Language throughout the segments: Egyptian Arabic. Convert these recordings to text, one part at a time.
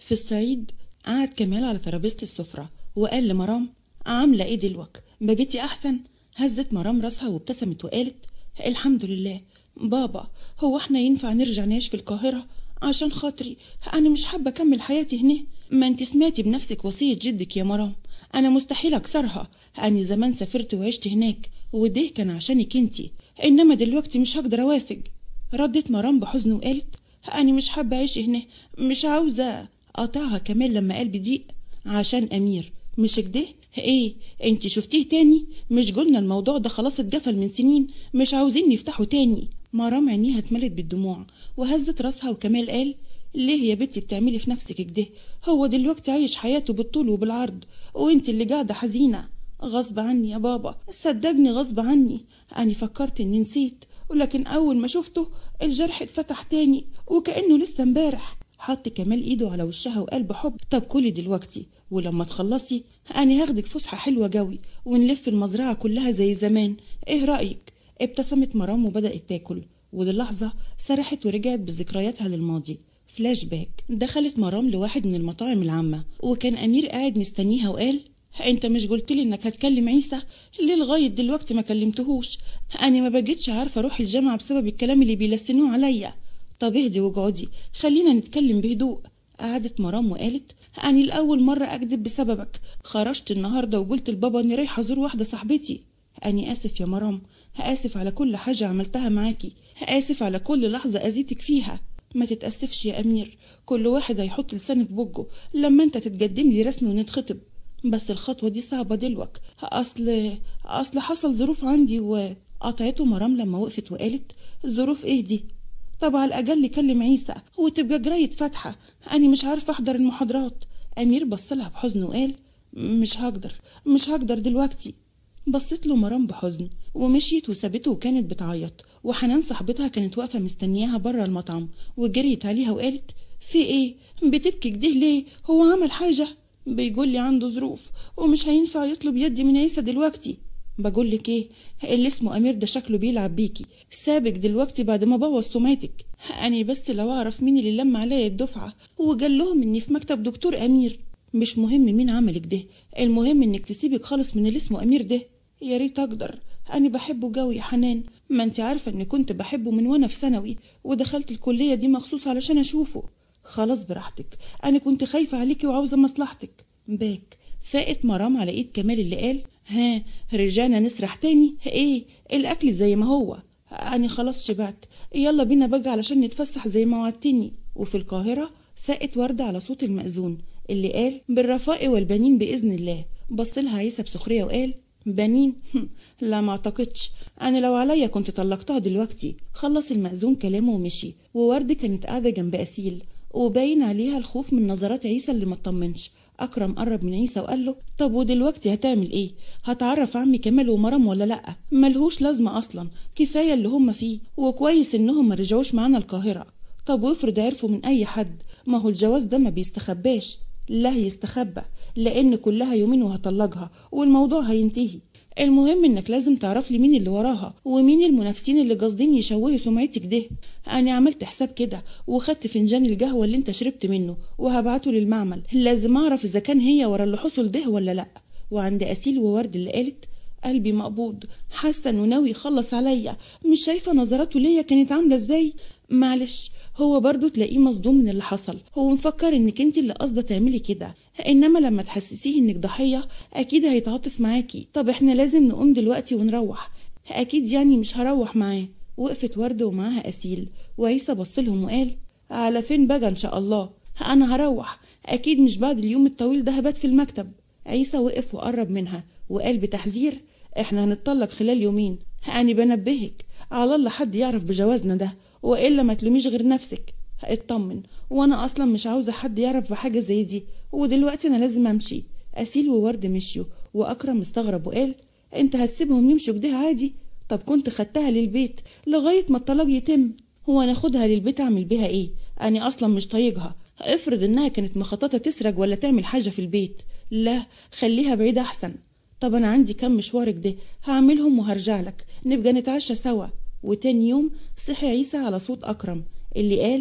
في الصعيد قعد كمال على ترابيزة السفرة وقال لمرام عاملة ايه دلوك بقيتي أحسن هزت مرام راسها وابتسمت وقالت الحمد لله بابا هو احنا ينفع نرجع نعيش في القاهرة عشان خاطري أنا مش حابة أكمل حياتي هنا ما انت سمعتي بنفسك وصية جدك يا مرام أنا مستحيل أكسرها أنا زمان سافرت وعشت هناك وده كان عشانك انتي إنما دلوقتي مش هقدر أوافق ردت مرام بحزن وقالت أنا مش حابة أعيش هنا مش عاوزة قطعها كمال لما قال بضيق عشان أمير مش كده ايه انت شفتيه تاني مش قلنا الموضوع ده خلاص اتجفل من سنين مش عاوزين نفتحه تاني مرام عينيها اتملت بالدموع وهزت راسها وكمال قال ليه يا بنتي بتعملي في نفسك كده هو دلوقتي عايش حياته بالطول وبالعرض وانت اللي قاعدة حزينة غصب عني يا بابا صدقني غصب عني أنا فكرت إني نسيت ولكن أول ما شفته الجرح اتفتح تاني وكأنه لسه امبارح حط كمال إيده على وشها وقال بحب طب كلي دلوقتي ولما تخلصي أنا هاخدك فسحة حلوة جوي ونلف المزرعة كلها زي زمان إيه رأيك؟ ابتسمت مرام وبدأت تاكل وللحظة سرحت ورجعت بذكرياتها للماضي فلاش باك دخلت مرام لواحد من المطاعم العامة وكان أمير قاعد مستنيها وقال انت مش قلتلي انك هتكلم عيسى ليه لغايه دلوقتي ما كلمتهوش انا ما بقتش عارفه اروح الجامعه بسبب الكلام اللي بيلسنوه عليا طب اهدي واقعدي خلينا نتكلم بهدوء قعدت مرام وقالت أنا الأول مرة أكذب بسببك خرجت النهاردة وقلت لبابا إني رايحة أزور واحدة صاحبتي أني آسف يا مرام آسف على كل حاجة عملتها معاكي آسف على كل لحظة أذيتك فيها ما تتأسفش يا أمير كل واحد هيحط لسانه في بجه لما أنت تتقدم لي رسمي ونتخطب بس الخطوة دي صعبة دلوك أصل أصل حصل ظروف عندي وقطعته مرام لما وقفت وقالت ظروف إيه دي طب على الأقل كلم عيسى وتبقى جراية فاتحة أنا مش عارفة أحضر المحاضرات أمير بصلها بحزن وقال مش هقدر مش هقدر دلوقتي بصت له مرام بحزن ومشيت وسابته وكانت بتعيط وحنان صاحبتها كانت واقفة مستنياها بره المطعم وجريت عليها وقالت في ايه بتبكي كده ليه هو عمل حاجة بيقول لي عنده ظروف ومش هينفع يطلب يدي من عيسى دلوقتي بقول لك ايه اللي اسمه امير ده شكله بيلعب بيكي سابك دلوقتي بعد ما بوظ سمعتك انا بس لو اعرف مين اللي لم عليا الدفعه وقال لهم اني في مكتب دكتور امير مش مهم مين عملك ده المهم انك تسيبك خالص من اللي اسمه امير ده يا ريت اقدر انا بحبه جوي يا حنان ما انت عارفه اني كنت بحبه من وانا في ثانوي ودخلت الكليه دي مخصوص علشان اشوفه خلاص براحتك انا كنت خايفه عليكي وعاوزه مصلحتك باك فاقت مرام على ايد كمال اللي قال ها رجعنا نسرح تاني ايه الاكل زي ما هو انا خلاص شبعت يلا بينا بقى علشان نتفسح زي ما وعدتني وفي القاهرة فاقت وردة على صوت المأذون اللي قال بالرفاء والبنين بإذن الله بصلها عيسى بسخرية وقال بنين لا ما اعتقدش انا لو عليا كنت طلقتها دلوقتي خلص المأذون كلامه ومشي وورد كانت قاعدة جنب أسيل وباين عليها الخوف من نظرات عيسى اللي ما اطمنش أكرم قرب من عيسى وقال له طب ودلوقتي هتعمل إيه؟ هتعرف عمي كمال ومرام ولا لأ؟ ملهوش لازمة أصلا كفاية اللي هم فيه وكويس إنهم ما رجعوش معانا القاهرة طب وافرض عرفوا من أي حد ما هو الجواز ده ما بيستخباش لا يستخبى لأن كلها يومين وهطلقها والموضوع هينتهي المهم انك لازم تعرف لي مين اللي وراها ومين المنافسين اللي قاصدين يشوهوا سمعتك ده انا عملت حساب كده وخدت فنجان القهوه اللي انت شربت منه وهبعته للمعمل لازم اعرف اذا كان هي ورا اللي حصل ده ولا لا وعند اسيل وورد اللي قالت قلبي مقبوض حاسه انه ناوي يخلص عليا مش شايفه نظراته ليا كانت عامله ازاي معلش هو برضه تلاقيه مصدوم من اللي حصل هو مفكر انك انت اللي قاصده تعملي كده انما لما تحسسيه انك ضحيه اكيد هيتعاطف معاكي طب احنا لازم نقوم دلوقتي ونروح اكيد يعني مش هروح معاه وقفت ورد ومعاها اسيل وعيسى بصلهم وقال على فين بقى ان شاء الله انا هروح اكيد مش بعد اليوم الطويل ده هبات في المكتب عيسى وقف وقرب منها وقال بتحذير احنا هنتطلق خلال يومين انا بنبهك على الله حد يعرف بجوازنا ده والا ما تلوميش غير نفسك اطمن وانا اصلا مش عاوزه حد يعرف بحاجه زي دي ودلوقتي انا لازم امشي اسيل وورد مشيوا واكرم استغرب وقال انت هتسيبهم يمشوا كده عادي طب كنت خدتها للبيت لغايه ما الطلاق يتم هو انا اخدها للبيت اعمل بيها ايه انا اصلا مش طايقها افرض انها كانت مخططه تسرق ولا تعمل حاجه في البيت لا خليها بعيد احسن طب انا عندي كم مشوار كده هعملهم وهرجع لك نبقى نتعشى سوا وتاني يوم صحي عيسى على صوت اكرم اللي قال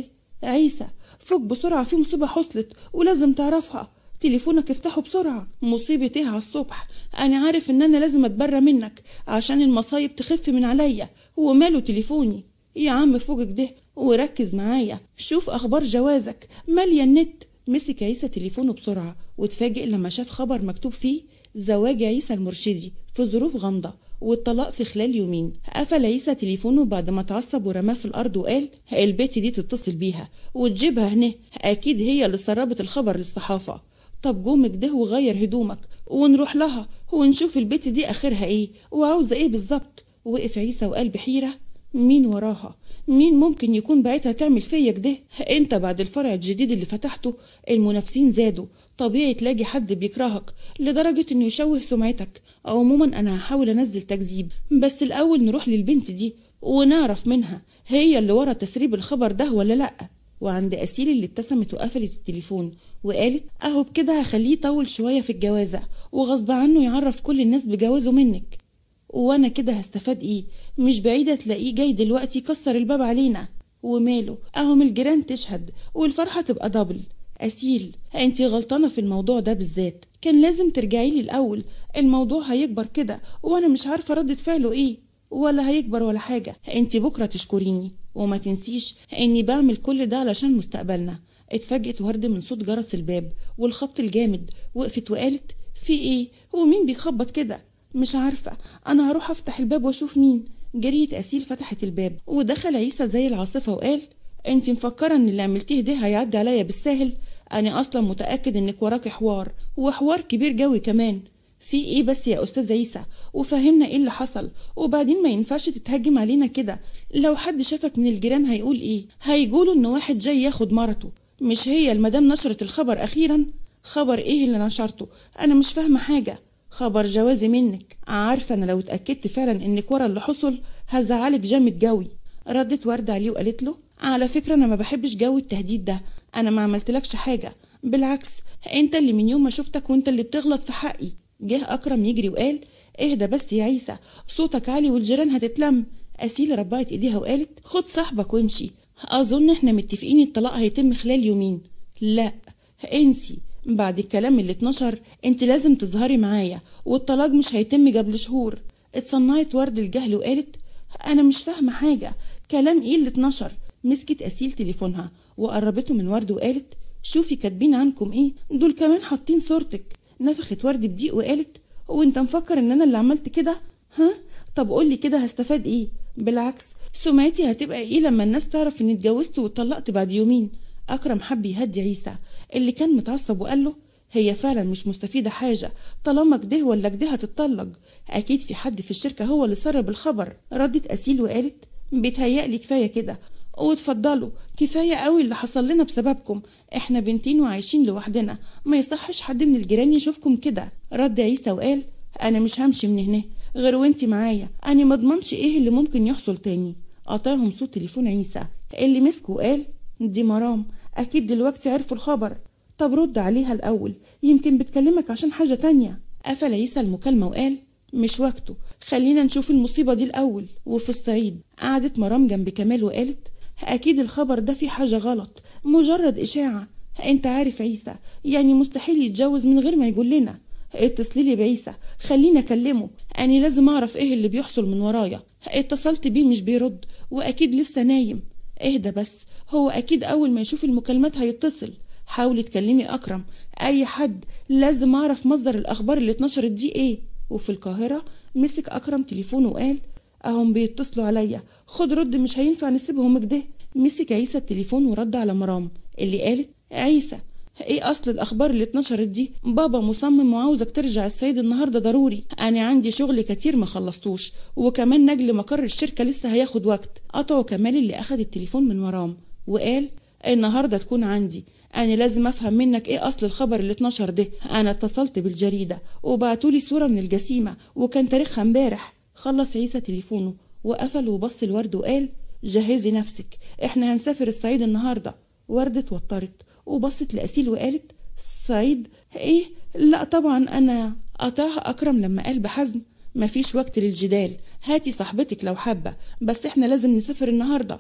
عيسى فوق بسرعة في مصيبة حصلت ولازم تعرفها تليفونك افتحه بسرعة مصيبة ايه على الصبح انا عارف ان انا لازم اتبرى منك عشان المصايب تخف من عليا وماله تليفوني يا عم فوقك ده وركز معايا شوف اخبار جوازك مالية النت مسك عيسى تليفونه بسرعة واتفاجئ لما شاف خبر مكتوب فيه زواج عيسى المرشدي في ظروف غامضة والطلاق في خلال يومين قفل عيسى تليفونه بعد ما اتعصب ورماه في الارض وقال البيت دي تتصل بيها وتجيبها هنا اكيد هي اللي سربت الخبر للصحافه طب قوم كده وغير هدومك ونروح لها ونشوف البيت دي اخرها ايه وعاوزه ايه بالظبط وقف عيسى وقال بحيره مين وراها مين ممكن يكون بعتها تعمل فيا كده انت بعد الفرع الجديد اللي فتحته المنافسين زادوا طبيعي تلاقي حد بيكرهك لدرجة انه يشوه سمعتك عموما انا هحاول انزل تكذيب بس الاول نروح للبنت دي ونعرف منها هي اللي ورا تسريب الخبر ده ولا لا وعند أسيل اللي ابتسمت وقفلت التليفون وقالت أهو بكده هخليه يطول شوية في الجوازة وغصب عنه يعرف كل الناس بجوازه منك وانا كده هستفاد ايه مش بعيدة تلاقيه جاي دلوقتي يكسر الباب علينا وماله اهم الجيران تشهد والفرحة تبقى دبل أسيل انتي غلطانة في الموضوع ده بالذات كان لازم ترجعي لي الأول الموضوع هيكبر كده وأنا مش عارفة ردة فعله إيه ولا هيكبر ولا حاجة انتي بكرة تشكريني وما تنسيش اني بعمل كل ده علشان مستقبلنا اتفاجئت ورد من صوت جرس الباب والخبط الجامد وقفت وقالت في ايه ومين بيخبط كده مش عارفة أنا هروح أفتح الباب وأشوف مين جريت أسيل فتحت الباب ودخل عيسى زي العاصفة وقال أنت مفكرة إن اللي عملتيه ده هيعدي عليا بالساهل أنا أصلا متأكد إنك وراكي حوار وحوار كبير جوي كمان في ايه بس يا استاذ عيسى وفهمنا ايه اللي حصل وبعدين ما ينفعش تتهجم علينا كده لو حد شافك من الجيران هيقول ايه هيقولوا ان واحد جاي ياخد مرته مش هي المدام نشرت الخبر اخيرا خبر ايه اللي نشرته انا مش فاهمه حاجه خبر جوازي منك عارفة أنا لو اتأكدت فعلا إنك ورا اللي حصل هزعلك جامد جوي ردت وردة عليه وقالت له على فكرة أنا ما بحبش جو التهديد ده أنا ما عملتلكش حاجة بالعكس أنت اللي من يوم ما شفتك وأنت اللي بتغلط في حقي جه أكرم يجري وقال اهدى بس يا عيسى صوتك عالي والجيران هتتلم أسيل ربعت إيديها وقالت خد صاحبك وامشي أظن إحنا متفقين الطلاق هيتم خلال يومين لا انسي بعد الكلام اللي اتنشر انت لازم تظهري معايا والطلاق مش هيتم قبل شهور اتصنعت ورد الجهل وقالت انا مش فاهمه حاجه كلام ايه اللي اتنشر مسكت اسيل تليفونها وقربته من ورد وقالت شوفي كاتبين عنكم ايه دول كمان حاطين صورتك نفخت ورد بضيق وقالت هو انت مفكر ان انا اللي عملت كده ها طب قولي كده هستفاد ايه بالعكس سمعتي هتبقى ايه لما الناس تعرف اني اتجوزت واتطلقت بعد يومين أكرم حب يهدي عيسى اللي كان متعصب وقال له هي فعلا مش مستفيدة حاجة طالما كده ولا كده هتطلق أكيد في حد في الشركة هو اللي سرب الخبر ردت أسيل وقالت بيتهيألي كفاية كده واتفضلوا كفاية قوي اللي حصل لنا بسببكم احنا بنتين وعايشين لوحدنا ما يصحش حد من الجيران يشوفكم كده رد عيسى وقال انا مش همشي من هنا غير وانتي معايا انا مضمنش ايه اللي ممكن يحصل تاني قطعهم صوت تليفون عيسى اللي مسكه وقال دي مرام أكيد دلوقتي عرفوا الخبر طب رد عليها الأول يمكن بتكلمك عشان حاجة تانية قفل عيسى المكالمة وقال مش وقته خلينا نشوف المصيبة دي الأول وفي الصعيد قعدت مرام جنب كمال وقالت أكيد الخبر ده فيه حاجة غلط مجرد إشاعة أنت عارف عيسى يعني مستحيل يتجوز من غير ما يقول لنا اتصلي لي بعيسى خليني أكلمه أنا لازم أعرف إيه اللي بيحصل من ورايا اتصلت بيه مش بيرد وأكيد لسه نايم اهدى بس هو أكيد أول ما يشوف المكالمات هيتصل حاولي تكلمي أكرم أي حد لازم أعرف مصدر الأخبار اللي اتنشرت دي إيه وفي القاهرة مسك أكرم تليفونه وقال أهم بيتصلوا عليا خد رد مش هينفع نسيبهم كده مسك عيسى التليفون ورد على مرام اللي قالت عيسى ايه اصل الاخبار اللي اتنشرت دي بابا مصمم وعاوزك ترجع الصعيد النهارده ضروري انا عندي شغل كتير ما خلصتوش وكمان نجل مقر الشركه لسه هياخد وقت قطعه كمال اللي اخد التليفون من مرام وقال النهارده تكون عندي انا لازم افهم منك ايه اصل الخبر اللي اتنشر ده انا اتصلت بالجريده وبعتولي صوره من الجسيمه وكان تاريخها امبارح خلص عيسى تليفونه وقفل وبص الورد وقال جهزي نفسك احنا هنسافر الصعيد النهارده ورد اتوترت وبصت لأسيل وقالت الصعيد ايه لا طبعا انا قطعها اكرم لما قال بحزم مفيش وقت للجدال هاتي صاحبتك لو حابه بس احنا لازم نسافر النهارده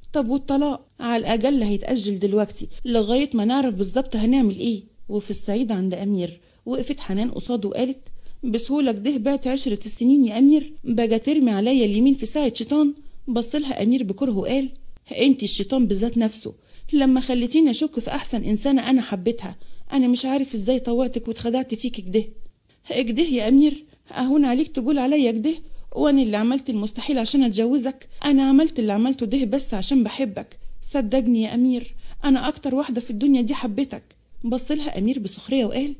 طب والطلاق على الأقل هيتأجل دلوقتي لغاية ما نعرف بالظبط هنعمل إيه وفي الصعيد عند أمير وقفت حنان قصاده وقالت بسهولة كده بعت عشرة السنين يا أمير بقى ترمي عليا اليمين في ساعة شيطان بصلها أمير بكره وقال انت الشيطان بذات نفسه لما خليتيني أشك في أحسن إنسانة أنا حبيتها أنا مش عارف إزاي طوعتك واتخدعت فيك كده كده يا أمير أهون عليك تقول عليا كده وأنا اللي عملت المستحيل عشان أتجوزك أنا عملت اللي عملته ده بس عشان بحبك صدقني يا أمير أنا أكتر واحدة في الدنيا دي حبيتك بصلها أمير بسخرية وقال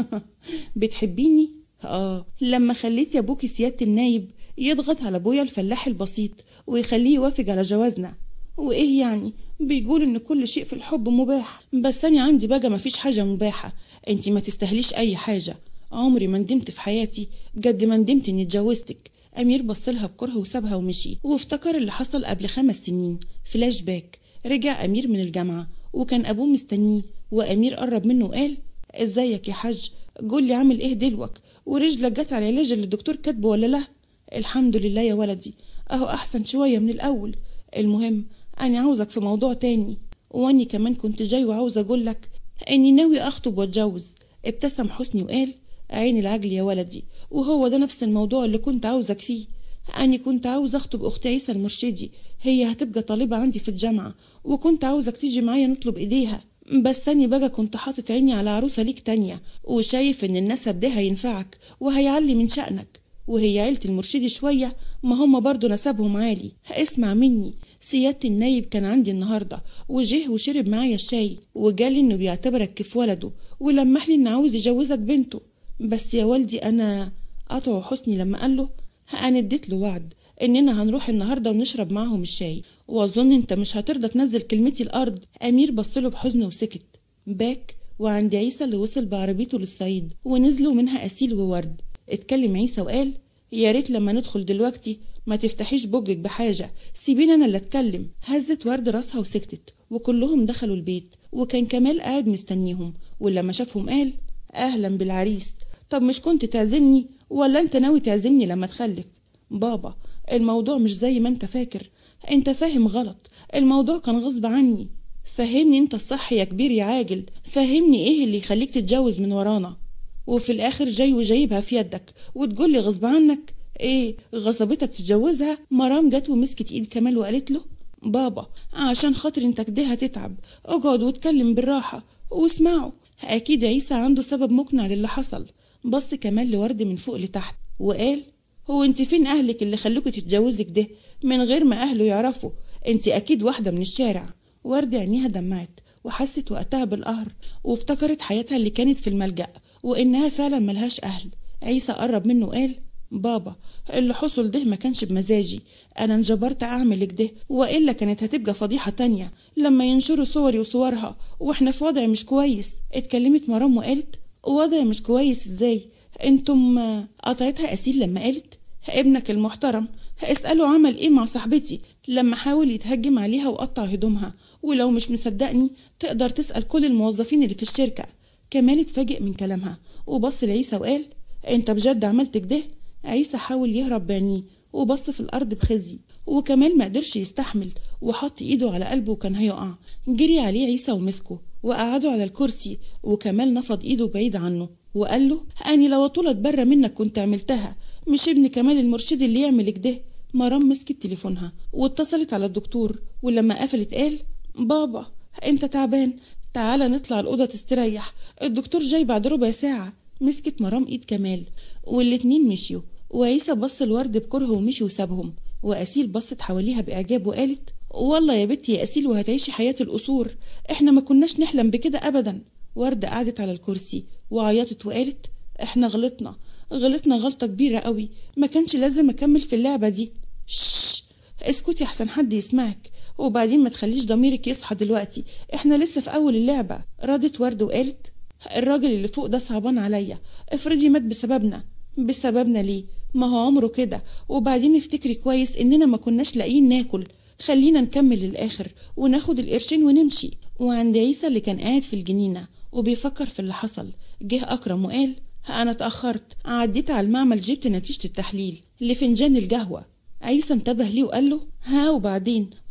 بتحبيني؟ آه لما خليتي أبوكي سيادة النايب يضغط على أبويا الفلاح البسيط ويخليه يوافق على جوازنا وإيه يعني بيقول إن كل شيء في الحب مباح بس أنا عندي بقى مفيش حاجة مباحة أنت ما تستاهليش أي حاجة عمري ما ندمت في حياتي قد ما ندمت إني اتجوزتك أمير بصلها بكره وسابها ومشي وافتكر اللي حصل قبل خمس سنين فلاش باك رجع أمير من الجامعة وكان أبوه مستنيه وأمير قرب منه وقال ازيك يا حاج قول لي عامل ايه دلوك ورجلك جت على العلاج اللي الدكتور كاتبه ولا لا الحمد لله يا ولدي اهو احسن شوية من الاول المهم انا عاوزك في موضوع تاني واني كمان كنت جاي وعاوز اقول لك اني ناوي اخطب واتجوز ابتسم حسني وقال عين العجل يا ولدي وهو ده نفس الموضوع اللي كنت عاوزك فيه أنا كنت عاوز أخطب أخت عيسى المرشدي هي هتبقى طالبة عندي في الجامعة وكنت عاوزك تيجي معايا نطلب إيديها بس أنا بقى كنت حاطط عيني على عروسة ليك تانية وشايف إن النسب ده هينفعك وهيعلي من شأنك وهي عيلة المرشدي شوية ما هم برضو نسبهم عالي اسمع مني سيادة النايب كان عندي النهاردة وجه وشرب معايا الشاي وجالي إنه بيعتبرك كيف ولده ولمح لي إنه عاوز يجوزك بنته بس يا والدي أنا قطعه حسني لما قال له أنا اديت له وعد إننا هنروح النهاردة ونشرب معاهم الشاي وأظن أنت مش هترضى تنزل كلمتي الأرض أمير بصله بحزن وسكت باك وعند عيسى اللي وصل بعربيته للصعيد ونزلوا منها أسيل وورد اتكلم عيسى وقال يا ريت لما ندخل دلوقتي ما تفتحيش بوجك بحاجة سيبيني أنا اللي أتكلم هزت ورد راسها وسكتت وكلهم دخلوا البيت وكان كمال قاعد مستنيهم ولما شافهم قال أهلا بالعريس طب مش كنت تعزمني ولا أنت ناوي تعزمني لما تخلف بابا الموضوع مش زي ما أنت فاكر أنت فاهم غلط الموضوع كان غصب عني فهمني أنت الصح يا كبير يا عاجل فهمني إيه اللي يخليك تتجوز من ورانا وفي الآخر جاي وجايبها في يدك وتقولي غصب عنك إيه غصبتك تتجوزها مرام جت ومسكت إيد كمال وقالت له بابا عشان خاطر انت كده هتتعب اقعد واتكلم بالراحة واسمعه أكيد عيسى عنده سبب مقنع للي حصل بص كمال لورد من فوق لتحت وقال هو انت فين أهلك اللي خلوكوا تتجوزي كده من غير ما أهله يعرفوا انت أكيد واحدة من الشارع ورد عينيها دمعت وحست وقتها بالقهر وافتكرت حياتها اللي كانت في الملجأ وإنها فعلا ملهاش أهل عيسى قرب منه وقال بابا اللي حصل ده ما كانش بمزاجي انا انجبرت اعمل كده والا كانت هتبقى فضيحه تانية لما ينشروا صوري وصورها واحنا في وضع مش كويس اتكلمت مرام وقالت وضع مش كويس ازاي انتم قطعتها اسيل لما قالت ابنك المحترم اسأله عمل ايه مع صاحبتي لما حاول يتهجم عليها وقطع هدومها ولو مش مصدقني تقدر تسأل كل الموظفين اللي في الشركة كمال اتفاجئ من كلامها وبص لعيسى وقال انت بجد عملت كده عيسى حاول يهرب بعينيه وبص في الأرض بخزي وكمال ما قدرش يستحمل وحط إيده على قلبه وكان هيقع جري عليه عيسى ومسكه وقعده على الكرسي وكمال نفض إيده بعيد عنه وقال له أني لو طولت بره منك كنت عملتها مش ابن كمال المرشد اللي يعمل كده مرام مسكت تليفونها واتصلت على الدكتور ولما قفلت قال بابا انت تعبان تعالى نطلع الأوضة تستريح الدكتور جاي بعد ربع ساعة مسكت مرام ايد كمال والاتنين مشيوا وعيسى بص الورد بكره ومشي وسابهم وأسيل بصت حواليها بإعجاب وقالت والله يا بنتي يا أسيل وهتعيشي حياة القصور احنا ما كناش نحلم بكده أبدا وردة قعدت على الكرسي وعيطت وقالت احنا غلطنا غلطنا غلطة كبيرة قوي ما كانش لازم أكمل في اللعبة دي شش اسكتي أحسن حد يسمعك وبعدين ما تخليش ضميرك يصحى دلوقتي احنا لسه في أول اللعبة ردت ورد وقالت الراجل اللي فوق ده صعبان عليا افرضي مات بسببنا بسببنا ليه ما هو عمره كده وبعدين افتكري كويس اننا ما كناش لاقيين ناكل خلينا نكمل للاخر وناخد القرشين ونمشي وعند عيسى اللي كان قاعد في الجنينه وبيفكر في اللي حصل جه اكرم وقال انا اتاخرت عديت على المعمل جبت نتيجه التحليل لفنجان القهوه عيسى انتبه ليه وقال له ها وبعدين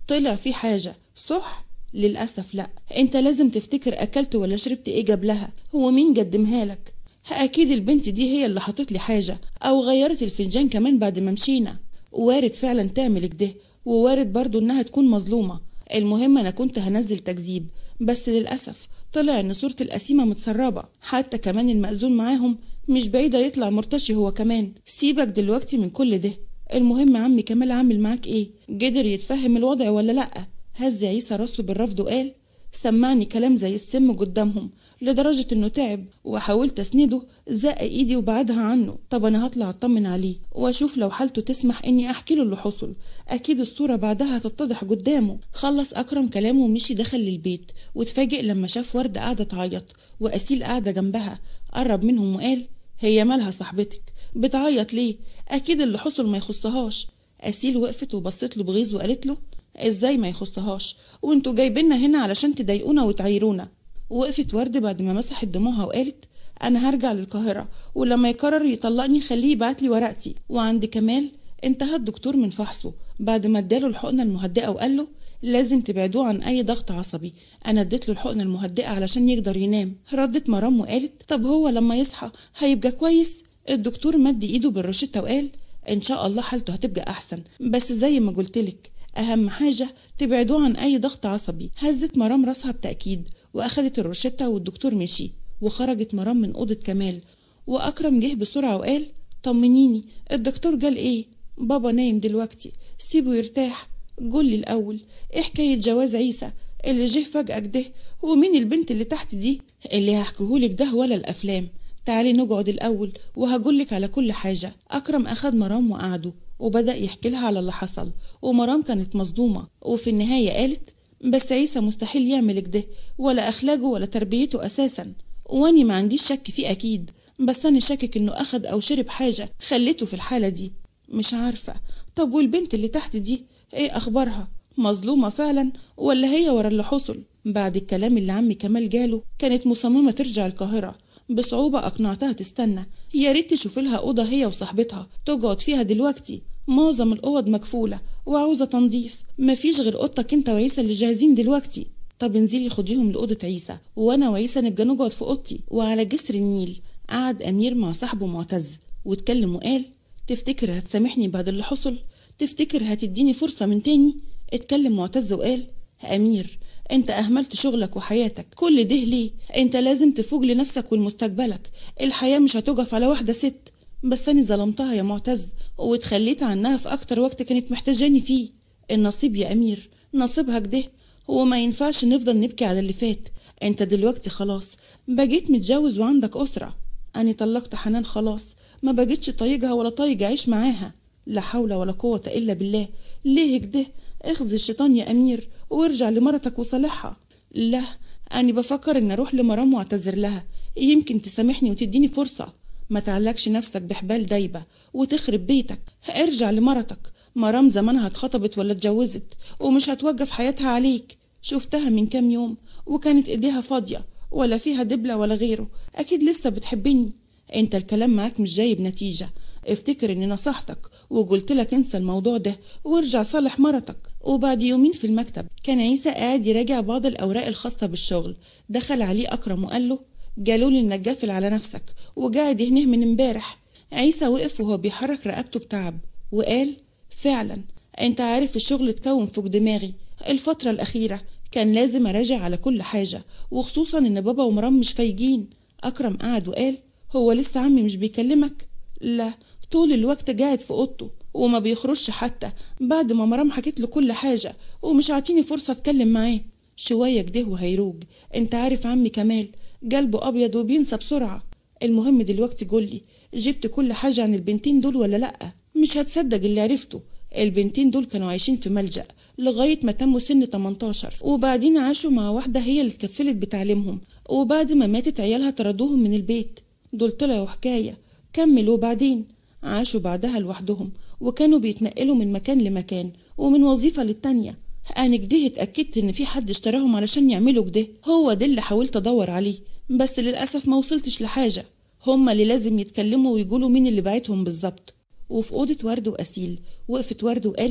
طلع في حاجة صح؟ للأسف لأ أنت لازم تفتكر أكلت ولا شربت إيه جابلها هو مين قدمها لك أكيد البنت دي هي اللي حطت لي حاجة أو غيرت الفنجان كمان بعد ما مشينا وارد فعلا تعمل كده ووارد برضو إنها تكون مظلومة المهم أنا كنت هنزل تكذيب بس للأسف طلع إن صورة القسيمة متسربة حتى كمان المأذون معاهم مش بعيدة يطلع مرتشي هو كمان سيبك دلوقتي من كل ده المهم عمي كمال عامل معاك ايه قدر يتفهم الوضع ولا لأ هز عيسى راسه بالرفض وقال سمعني كلام زي السم قدامهم لدرجة انه تعب وحاولت اسنده زق ايدي وبعدها عنه طب انا هطلع اطمن عليه واشوف لو حالته تسمح اني احكي له اللي حصل اكيد الصورة بعدها هتتضح قدامه خلص اكرم كلامه ومشي دخل للبيت واتفاجئ لما شاف وردة قاعدة تعيط واسيل قاعدة جنبها قرب منهم وقال هي مالها صاحبتك بتعيط ليه اكيد اللي حصل ما يخصهاش اسيل وقفت وبصت له بغيظ وقالت له ازاي ما يخصهاش وانتوا جايبيننا هنا علشان تضايقونا وتعيرونا وقفت ورد بعد ما مسحت دموعها وقالت انا هرجع للقاهره ولما يقرر يطلقني خليه يبعت لي ورقتي وعند كمال انتهى الدكتور من فحصه بعد ما اداله الحقنه المهدئه وقال له لازم تبعدوه عن اي ضغط عصبي انا اديت له الحقنه المهدئه علشان يقدر ينام ردت مرام وقالت طب هو لما يصحى هيبقى كويس الدكتور مد ايده بالروشته وقال ان شاء الله حالته هتبقى احسن بس زي ما قلتلك أهم حاجة تبعدوه عن أي ضغط عصبي هزت مرام راسها بتأكيد وأخدت الروشتة والدكتور مشي وخرجت مرام من أوضة كمال وأكرم جه بسرعة وقال طمنيني الدكتور قال إيه بابا نايم دلوقتي سيبه يرتاح قولي الأول إيه حكاية جواز عيسى اللي جه فجأة كده ومين البنت اللي تحت دي اللي هحكيهولك ده ولا الأفلام تعالي نقعد الأول وهقولك على كل حاجة أكرم أخد مرام وقعدوا وبدأ يحكي لها على اللي حصل ومرام كانت مصدومة وفي النهاية قالت بس عيسى مستحيل يعمل كده ولا أخلاقه ولا تربيته أساسا واني ما عنديش شك فيه أكيد بس أنا شاكك إنه أخد أو شرب حاجة خلته في الحالة دي مش عارفة طب والبنت اللي تحت دي إيه أخبارها مظلومة فعلا ولا هي ورا اللي حصل بعد الكلام اللي عمي كمال جاله كانت مصممة ترجع القاهرة بصعوبة أقنعتها تستنى يا ريت تشوف لها أوضة هي وصاحبتها تقعد فيها دلوقتي معظم الأوض مكفولة وعاوزة تنظيف مفيش غير أوضتك أنت وعيسى اللي جاهزين دلوقتي طب انزلي خديهم لأوضة عيسى وأنا وعيسى نبقى نقعد في أوضتي وعلى جسر النيل قعد أمير مع صاحبه معتز واتكلم وقال تفتكر هتسامحني بعد اللي حصل تفتكر هتديني فرصة من تاني اتكلم معتز وقال أمير انت اهملت شغلك وحياتك كل ده ليه انت لازم تفوق لنفسك ولمستقبلك الحياة مش هتقف على واحدة ست بس انا ظلمتها يا معتز واتخليت عنها في اكتر وقت كانت محتاجاني فيه النصيب يا امير نصيبها كده هو ما ينفعش نفضل نبكي على اللي فات انت دلوقتي خلاص بقيت متجوز وعندك اسرة انا طلقت حنان خلاص ما بقيتش طايقها ولا طايق اعيش معاها لا حول ولا قوة الا بالله ليه كده اخزي الشيطان يا امير وارجع لمرتك وصالحها لا أنا بفكر إن أروح لمرام وأعتذر لها يمكن تسامحني وتديني فرصة ما تعلقش نفسك بحبال دايبة وتخرب بيتك ارجع لمرتك مرام زمانها اتخطبت ولا اتجوزت ومش هتوقف حياتها عليك شفتها من كام يوم وكانت ايديها فاضية ولا فيها دبلة ولا غيره أكيد لسه بتحبني انت الكلام معاك مش جايب نتيجة افتكر اني نصحتك وقلت لك انسى الموضوع ده وارجع صالح مرتك وبعد يومين في المكتب كان عيسى قاعد يراجع بعض الأوراق الخاصة بالشغل دخل عليه أكرم وقال له جالولي إنك قافل على نفسك وقاعد هنه من امبارح عيسى وقف وهو بيحرك رقبته بتعب وقال فعلا انت عارف الشغل اتكون فوق دماغي الفترة الأخيرة كان لازم أراجع على كل حاجة وخصوصا إن بابا ومرام مش فايقين أكرم قعد وقال هو لسه عمي مش بيكلمك لا طول الوقت قاعد في أوضته وما بيخرجش حتى بعد ما مرام حكيت له كل حاجة ومش عاطيني فرصة أتكلم معاه شوية كده وهيروج انت عارف عمي كمال قلبه أبيض وبينسى بسرعة المهم دلوقتي قولي جبت كل حاجة عن البنتين دول ولا لأ مش هتصدق اللي عرفته البنتين دول كانوا عايشين في ملجأ لغاية ما تموا سن 18 وبعدين عاشوا مع واحدة هي اللي اتكفلت بتعليمهم وبعد ما ماتت عيالها طردوهم من البيت دول طلعوا حكاية كمل وبعدين عاشوا بعدها لوحدهم وكانوا بيتنقلوا من مكان لمكان ومن وظيفة للتانية أنا كده اتأكدت إن في حد اشتراهم علشان يعملوا كده هو ده اللي حاولت أدور عليه بس للأسف ما وصلتش لحاجة هما اللي لازم يتكلموا ويقولوا مين اللي بعتهم بالظبط وفي أوضة ورد وأسيل وقفت ورد وقالت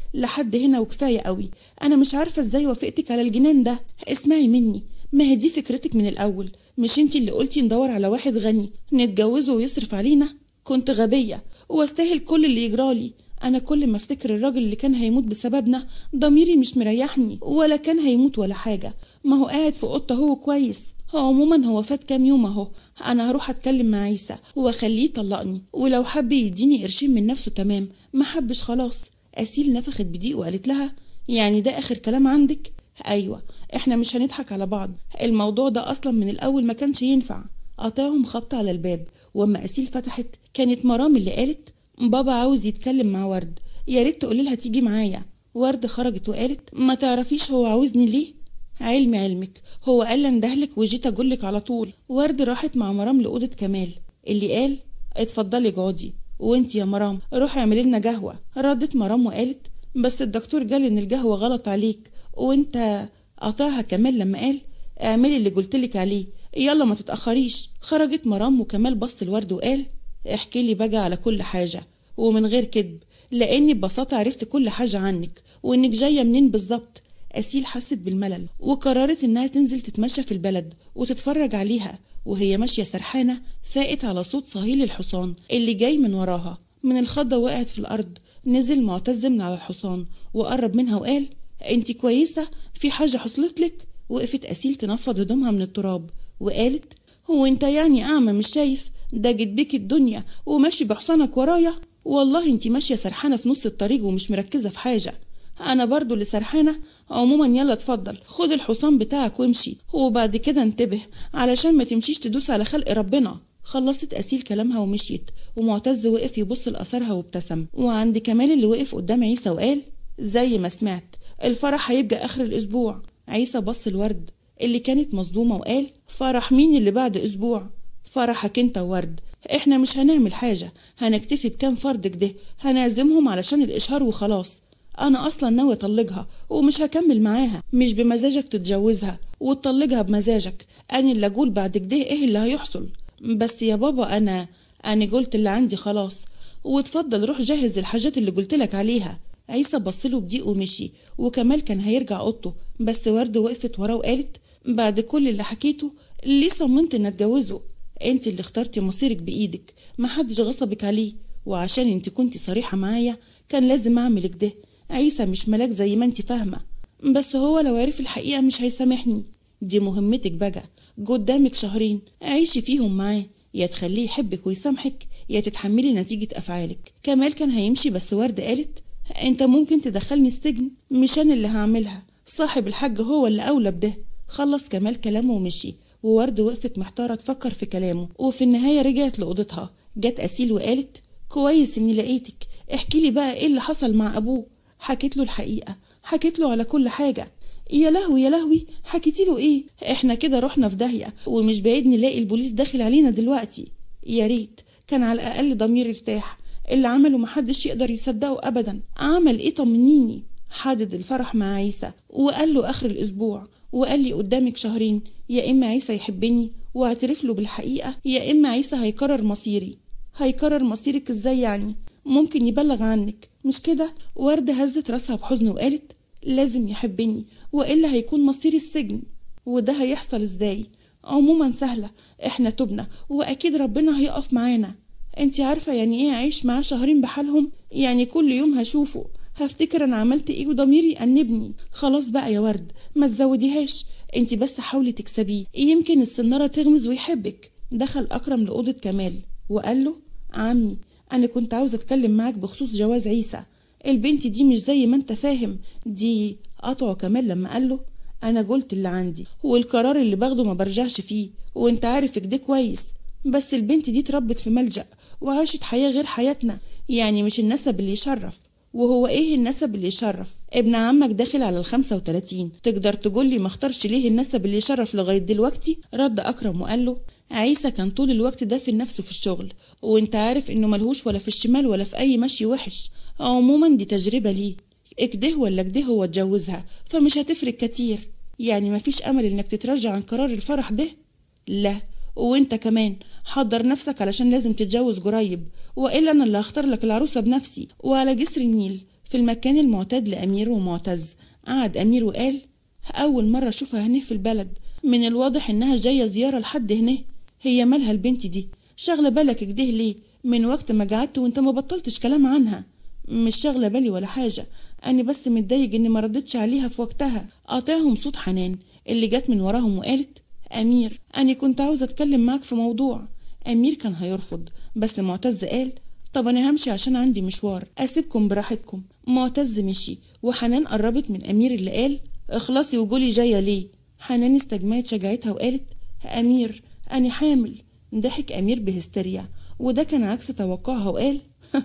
لحد هنا وكفايه قوي انا مش عارفه ازاي وافقتك على الجنان ده اسمعي مني ما هي دي فكرتك من الاول مش انت اللي قلتي ندور على واحد غني نتجوزه ويصرف علينا كنت غبيه واستاهل كل اللي يجرالي انا كل ما افتكر الراجل اللي كان هيموت بسببنا ضميري مش مريحني ولا كان هيموت ولا حاجه ما هو قاعد في اوضته هو كويس هو عموما هو فات كام يوم اهو انا هروح اتكلم مع عيسى واخليه يطلقني ولو حب يديني قرشين من نفسه تمام ما حبش خلاص اسيل نفخت بضيق وقالت لها يعني ده اخر كلام عندك ايوه احنا مش هنضحك على بعض الموضوع ده اصلا من الاول ما كانش ينفع قطعهم خبط على الباب واما اسيل فتحت كانت مرام اللي قالت بابا عاوز يتكلم مع ورد يا ريت تقولي لها تيجي معايا ورد خرجت وقالت ما تعرفيش هو عاوزني ليه علمي علمك هو قال لي اندهلك وجيت اقولك على طول ورد راحت مع مرام لاوضه كمال اللي قال اتفضلي اقعدي وانت يا مرام روحي اعملي لنا قهوه ردت مرام وقالت بس الدكتور قال ان القهوه غلط عليك وانت قطعها كمال لما قال اعملي اللي قلتلك عليه يلا ما تتاخريش خرجت مرام وكمال بص الورد وقال احكي لي بقى على كل حاجه ومن غير كذب لاني ببساطه عرفت كل حاجه عنك وانك جايه منين بالظبط أسيل حست بالملل وقررت إنها تنزل تتمشى في البلد وتتفرج عليها وهي ماشية سرحانة فاقت على صوت صهيل الحصان اللي جاي من وراها من الخضة وقعت في الأرض نزل معتز من على الحصان وقرب منها وقال انت كويسة في حاجة حصلت لك وقفت أسيل تنفض هدومها من التراب وقالت هو انت يعني أعمى مش شايف ده جت بيك الدنيا وماشي بحصانك ورايا والله انت ماشية سرحانة في نص الطريق ومش مركزة في حاجة انا برضو اللي سرحانه عموما يلا اتفضل خد الحصان بتاعك وامشي وبعد كده انتبه علشان ما تمشيش تدوس على خلق ربنا خلصت أسيل كلامها ومشيت ومعتز وقف يبص لأثرها وابتسم وعند كمال اللي وقف قدام عيسى وقال زي ما سمعت الفرح هيبقى آخر الأسبوع عيسى بص الورد اللي كانت مصدومة وقال فرح مين اللي بعد أسبوع فرحك انت وورد احنا مش هنعمل حاجة هنكتفي بكام فرد كده هنعزمهم علشان الإشهار وخلاص انا اصلا ناوي اطلقها ومش هكمل معاها مش بمزاجك تتجوزها وتطلقها بمزاجك انا اللي اقول بعد كده ايه اللي هيحصل بس يا بابا انا انا قلت اللي عندي خلاص واتفضل روح جهز الحاجات اللي قلتلك عليها عيسى بصله بضيق ومشي وكمال كان هيرجع اوضته بس ورد وقفت وراه وقالت بعد كل اللي حكيته ليه صممت ان اتجوزه انت اللي اخترتي مصيرك بايدك محدش غصبك عليه وعشان انت كنتي صريحة معايا كان لازم اعمل كده عيسى مش ملاك زي ما انت فاهمة بس هو لو عرف الحقيقة مش هيسامحني دي مهمتك بقى قدامك شهرين عيشي فيهم معاه يا تخليه يحبك ويسامحك يا تتحملي نتيجة أفعالك كمال كان هيمشي بس ورد قالت انت ممكن تدخلني السجن مش انا اللي هعملها صاحب الحاج هو اللي أولى بده خلص كمال كلامه ومشي وورد وقفت محتارة تفكر في كلامه وفي النهاية رجعت لأوضتها جت أسيل وقالت كويس إني لقيتك احكي لي بقى إيه اللي حصل مع أبوه حكيت له الحقيقة حكيت له على كل حاجة يا لهوي يا لهوي حكيتي له ايه احنا كده رحنا في داهية ومش بعيد نلاقي البوليس داخل علينا دلوقتي يا ريت كان على الأقل ضمير ارتاح اللي عمله محدش يقدر يصدقه أبدا عمل ايه طمنيني حدد الفرح مع عيسى وقال له آخر الأسبوع وقال لي قدامك شهرين يا إما عيسى يحبني واعترف له بالحقيقة يا إما عيسى هيكرر مصيري هيكرر مصيرك ازاي يعني ممكن يبلغ عنك مش كده وردة هزت راسها بحزن وقالت لازم يحبني وإلا هيكون مصيري السجن وده هيحصل ازاي عموما سهلة احنا تبنا وأكيد ربنا هيقف معانا انت عارفة يعني ايه أعيش معاه شهرين بحالهم يعني كل يوم هشوفه هفتكر انا عملت ايه وضميري يأنبني خلاص بقى يا ورد ما تزوديهاش انت بس حاولي تكسبيه يمكن السنارة تغمز ويحبك دخل أكرم لأوضة كمال وقال له عمي أنا كنت عاوز أتكلم معاك بخصوص جواز عيسى البنت دي مش زي ما أنت فاهم دي قطعه كمان لما قال له أنا قلت اللي عندي والقرار اللي باخده ما برجعش فيه وأنت عارف كده كويس بس البنت دي اتربت في ملجأ وعاشت حياة غير حياتنا يعني مش النسب اللي يشرف وهو ايه النسب اللي يشرف ابن عمك داخل على الخمسة وتلاتين تقدر تقول لي ما اختارش ليه النسب اللي يشرف لغاية دلوقتي رد اكرم وقال له عيسى كان طول الوقت دافن نفسه في الشغل وانت عارف انه ملهوش ولا في الشمال ولا في اي مشي وحش عموما دي تجربة ليه اكده ولا كده هو اتجوزها فمش هتفرق كتير يعني مفيش امل انك تتراجع عن قرار الفرح ده لا وانت كمان حضر نفسك علشان لازم تتجوز قريب والا انا اللي هختار لك العروسه بنفسي وعلى جسر النيل في المكان المعتاد لأمير ومعتز قعد أمير وقال أول مرة أشوفها هنا في البلد من الواضح إنها جاية زيارة لحد هنا هي مالها البنت دي شاغلة بالك كده ليه من وقت ما قعدت وانت ما بطلتش كلام عنها مش شاغلة بالي ولا حاجة أنا بس متضايق إني ما ردتش عليها في وقتها قاطعهم صوت حنان اللي جت من وراهم وقالت أمير أنا كنت عاوزة أتكلم معاك في موضوع أمير كان هيرفض بس معتز قال طب أنا همشي عشان عندي مشوار أسيبكم براحتكم معتز مشي وحنان قربت من أمير اللي قال اخلصي وقولي جاية ليه حنان استجمعت شجاعتها وقالت أمير أنا حامل ضحك أمير بهستيريا وده كان عكس توقعها وقال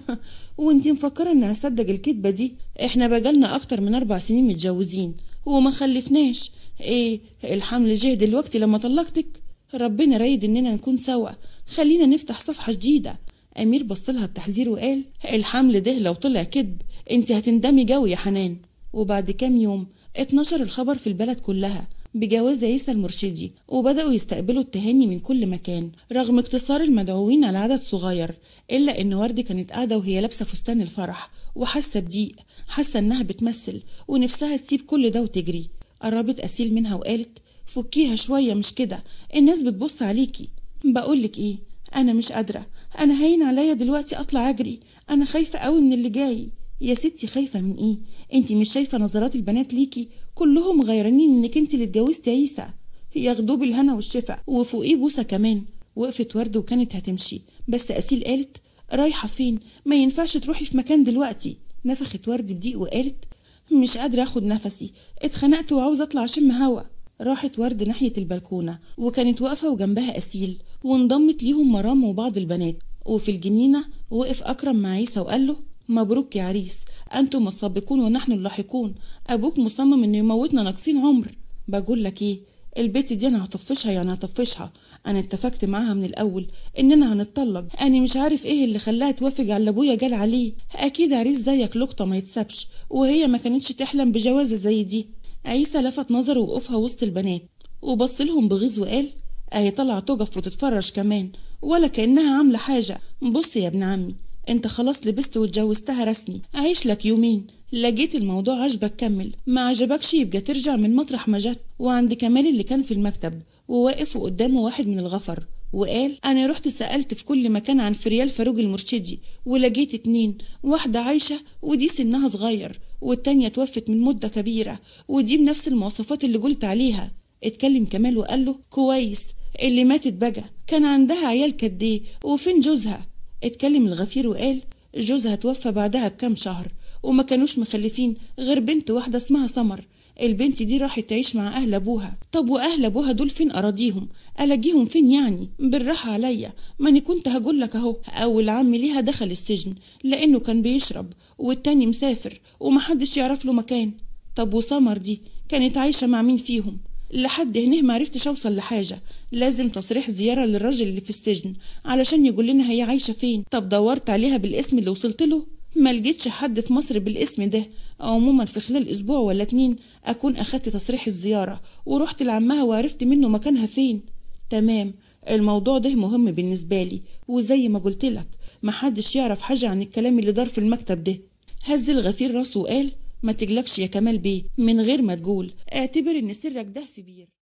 وانتي مفكرة اني هصدق الكدبة دي احنا بقالنا اكتر من اربع سنين متجوزين وما خلفناش ايه الحمل جه دلوقتي لما طلقتك ربنا رايد اننا نكون سوا خلينا نفتح صفحة جديدة امير بصلها بتحذير وقال الحمل ده لو طلع كدب انت هتندمي جوي يا حنان وبعد كام يوم اتنشر الخبر في البلد كلها بجواز عيسى المرشدي وبدأوا يستقبلوا التهاني من كل مكان رغم اقتصار المدعوين على عدد صغير إلا إن وردي كانت قاعدة وهي لابسة فستان الفرح وحاسة بضيق حاسة إنها بتمثل ونفسها تسيب كل ده وتجري قربت أسيل منها وقالت فكيها شوية مش كده الناس بتبص عليكي بقولك إيه أنا مش قادرة أنا هين عليا دلوقتي أطلع أجري أنا خايفة قوي من اللي جاي يا ستي خايفة من إيه أنت مش شايفة نظرات البنات ليكي كلهم غيرانين إنك أنت اللي اتجوزتي عيسى ياخدوه بالهنا والشفا وفوقيه بوسة كمان وقفت ورد وكانت هتمشي بس أسيل قالت رايحة فين ما ينفعش تروحي في مكان دلوقتي نفخت ورد بضيق وقالت مش قادرة اخد نفسي اتخنقت وعاوزة اطلع اشم هوا راحت ورد ناحية البلكونة وكانت واقفة وجنبها أسيل وانضمت ليهم مرام وبعض البنات وفي الجنينة وقف أكرم مع عيسى وقال له مبروك يا عريس أنتم السابقون ونحن اللاحقون أبوك مصمم إنه يموتنا ناقصين عمر بقول لك إيه البت دي أنا هطفشها يعني هطفشها أنا اتفقت معاها من الأول إننا هنتطلق أنا مش عارف إيه اللي خلاها توافق على اللي أبويا جال عليه أكيد عريس زيك لقطة ما يتسابش وهي ما كانتش تحلم بجوازة زي دي عيسى لفت نظره وقوفها وسط البنات وبص لهم بغيظ وقال اهي طالعة تقف وتتفرج كمان ولا كأنها عاملة حاجة بص يا ابن عمي انت خلاص لبست واتجوزتها رسمي عيش لك يومين لقيت الموضوع عجبك كمل ما عجبكش يبقى ترجع من مطرح ما جت وعند كمال اللي كان في المكتب وواقف قدامه واحد من الغفر وقال انا رحت سألت في كل مكان عن فريال فاروق المرشدي ولقيت اتنين واحدة عايشة ودي سنها صغير والتانية توفت من مدة كبيرة ودي بنفس المواصفات اللي قلت عليها اتكلم كمال وقال له كويس اللي ماتت بقى كان عندها عيال كديه وفين جوزها اتكلم الغفير وقال جوزها توفى بعدها بكام شهر وما كانوش مخلفين غير بنت واحدة اسمها سمر البنت دي راحت تعيش مع أهل أبوها طب وأهل أبوها دول فين أراضيهم ألاقيهم فين يعني بالراحة عليا ما أنا كنت هقول لك أهو أول عم ليها دخل السجن لأنه كان بيشرب والتاني مسافر ومحدش يعرف له مكان طب وسمر دي كانت عايشة مع مين فيهم لحد هنا ما عرفتش اوصل لحاجه لازم تصريح زياره للراجل اللي في السجن علشان يقول لنا هي عايشه فين طب دورت عليها بالاسم اللي وصلت له ما لقيتش حد في مصر بالاسم ده عموما في خلال اسبوع ولا اتنين اكون اخدت تصريح الزياره ورحت لعمها وعرفت منه مكانها فين تمام الموضوع ده مهم بالنسبه لي وزي ما قلت لك محدش يعرف حاجه عن الكلام اللي دار في المكتب ده هز الغفير راسه وقال ما تقلقش يا كمال بيه من غير ما تقول اعتبر ان سرك ده في بير